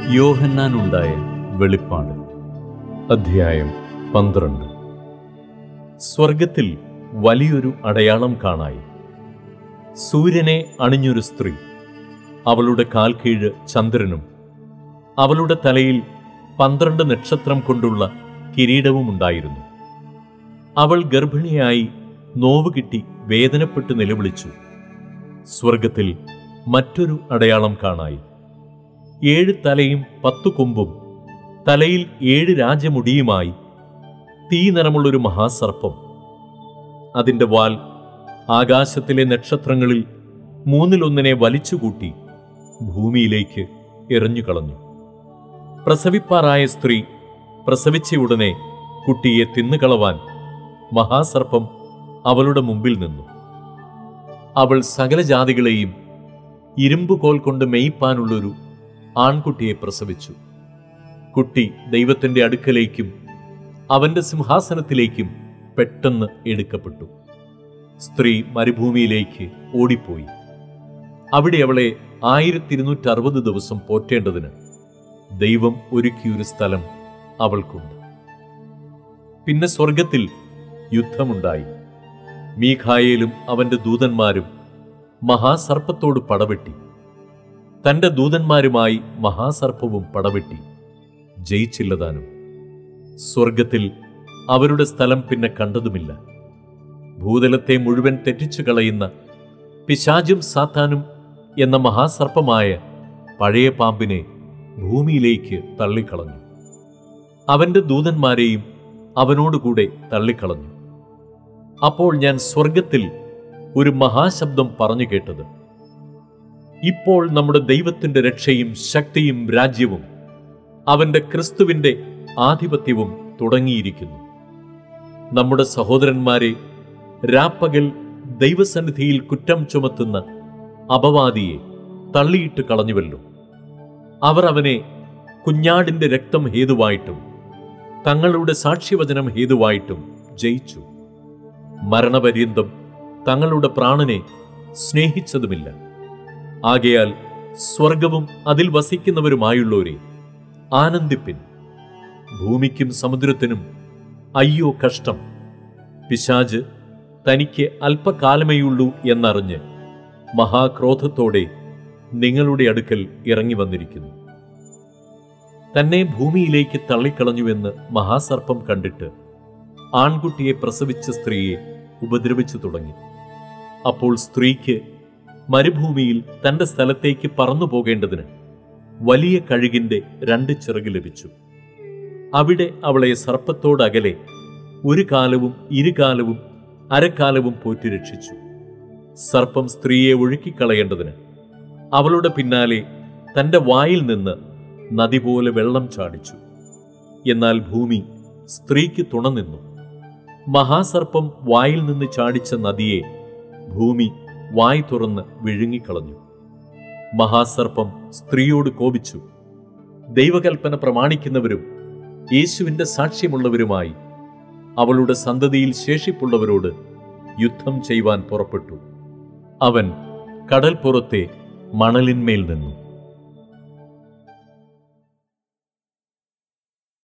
യോഹന്നാനുണ്ടായ വെളിപ്പാട് അധ്യായം പന്ത്രണ്ട് സ്വർഗത്തിൽ വലിയൊരു അടയാളം കാണായി സൂര്യനെ അണിഞ്ഞൊരു സ്ത്രീ അവളുടെ കാൽ കീഴ് ചന്ദ്രനും അവളുടെ തലയിൽ പന്ത്രണ്ട് നക്ഷത്രം കൊണ്ടുള്ള കിരീടവും ഉണ്ടായിരുന്നു അവൾ ഗർഭിണിയായി നോവ് കിട്ടി വേദനപ്പെട്ട് നിലവിളിച്ചു സ്വർഗത്തിൽ മറ്റൊരു അടയാളം കാണായി ഏഴ് തലയും പത്തു കൊമ്പും തലയിൽ ഏഴ് രാജമുടിയുമായി തീ നിറമുള്ളൊരു മഹാസർപ്പം അതിൻ്റെ വാൽ ആകാശത്തിലെ നക്ഷത്രങ്ങളിൽ മൂന്നിലൊന്നിനെ വലിച്ചുകൂട്ടി ഭൂമിയിലേക്ക് എറിഞ്ഞുകളഞ്ഞു പ്രസവിപ്പാറായ സ്ത്രീ പ്രസവിച്ച ഉടനെ കുട്ടിയെ തിന്നുകളവാൻ മഹാസർപ്പം അവളുടെ മുമ്പിൽ നിന്നു അവൾ സകല ജാതികളെയും ഇരുമ്പുകോൽ കൊണ്ട് മേയ്പ്പാനുള്ളൊരു ആൺകുട്ടിയെ പ്രസവിച്ചു കുട്ടി ദൈവത്തിന്റെ അടുക്കലേക്കും അവന്റെ സിംഹാസനത്തിലേക്കും പെട്ടെന്ന് എടുക്കപ്പെട്ടു സ്ത്രീ മരുഭൂമിയിലേക്ക് ഓടിപ്പോയി അവിടെ അവളെ ആയിരത്തി ഇരുന്നൂറ്റി അറുപത് ദിവസം പോറ്റേണ്ടതിന് ദൈവം ഒരുക്കിയൊരു സ്ഥലം അവൾക്കുണ്ട് പിന്നെ സ്വർഗത്തിൽ യുദ്ധമുണ്ടായി മീഖായേലും അവന്റെ ദൂതന്മാരും മഹാസർപ്പത്തോട് പടവെട്ടി തന്റെ ദൂതന്മാരുമായി മഹാസർപ്പവും പടവെട്ടി ജയിച്ചില്ലതാനും സ്വർഗത്തിൽ അവരുടെ സ്ഥലം പിന്നെ കണ്ടതുമില്ല ഭൂതലത്തെ മുഴുവൻ തെറ്റിച്ചു കളയുന്ന പിശാചും സാത്താനും എന്ന മഹാസർപ്പമായ പഴയ പാമ്പിനെ ഭൂമിയിലേക്ക് തള്ളിക്കളഞ്ഞു അവന്റെ ദൂതന്മാരെയും അവനോടുകൂടെ തള്ളിക്കളഞ്ഞു അപ്പോൾ ഞാൻ സ്വർഗത്തിൽ ഒരു മഹാശബ്ദം പറഞ്ഞു കേട്ടത് ഇപ്പോൾ നമ്മുടെ ദൈവത്തിന്റെ രക്ഷയും ശക്തിയും രാജ്യവും അവന്റെ ക്രിസ്തുവിന്റെ ആധിപത്യവും തുടങ്ങിയിരിക്കുന്നു നമ്മുടെ സഹോദരന്മാരെ രാപ്പകൽ ദൈവസന്നിധിയിൽ കുറ്റം ചുമത്തുന്ന അപവാദിയെ തള്ളിയിട്ട് കളഞ്ഞുവല്ലോ അവർ അവനെ കുഞ്ഞാടിന്റെ രക്തം ഹേതുവായിട്ടും തങ്ങളുടെ സാക്ഷ്യവചനം ഹേതുവായിട്ടും ജയിച്ചു മരണപര്യന്തം തങ്ങളുടെ പ്രാണനെ സ്നേഹിച്ചതുമില്ല ആകയാൽ സ്വർഗവും അതിൽ വസിക്കുന്നവരുമായുള്ളവരെ ആനന്ദിപ്പിൻ ഭൂമിക്കും സമുദ്രത്തിനും അയ്യോ കഷ്ടം പിശാജ് തനിക്ക് അല്പകാലമേയുള്ളൂ എന്നറിഞ്ഞ് മഹാക്രോധത്തോടെ നിങ്ങളുടെ അടുക്കൽ ഇറങ്ങി വന്നിരിക്കുന്നു തന്നെ ഭൂമിയിലേക്ക് തള്ളിക്കളഞ്ഞുവെന്ന് മഹാസർപ്പം കണ്ടിട്ട് ആൺകുട്ടിയെ പ്രസവിച്ച സ്ത്രീയെ ഉപദ്രവിച്ചു തുടങ്ങി അപ്പോൾ സ്ത്രീക്ക് മരുഭൂമിയിൽ തന്റെ സ്ഥലത്തേക്ക് പറന്നു പോകേണ്ടതിന് വലിയ കഴുകിന്റെ രണ്ട് ചിറക് ലഭിച്ചു അവിടെ അവളെ സർപ്പത്തോടകലെ ഒരു കാലവും ഇരുകാലവും അരക്കാലവും പോറ്റി രക്ഷിച്ചു സർപ്പം സ്ത്രീയെ ഒഴുക്കിക്കളയേണ്ടതിന് അവളുടെ പിന്നാലെ തന്റെ വായിൽ നിന്ന് നദി പോലെ വെള്ളം ചാടിച്ചു എന്നാൽ ഭൂമി സ്ത്രീക്ക് തുണ നിന്നു മഹാസർപ്പം വായിൽ നിന്ന് ചാടിച്ച നദിയെ ഭൂമി വായ് തുറന്ന് വിഴുങ്ങിക്കളഞ്ഞു മഹാസർപ്പം സ്ത്രീയോട് കോപിച്ചു ദൈവകൽപ്പന പ്രമാണിക്കുന്നവരും യേശുവിന്റെ സാക്ഷ്യമുള്ളവരുമായി അവളുടെ സന്തതിയിൽ ശേഷിപ്പുള്ളവരോട് യുദ്ധം ചെയ്യുവാൻ പുറപ്പെട്ടു അവൻ കടൽപ്പുറത്തെ മണലിന്മേൽ നിന്നു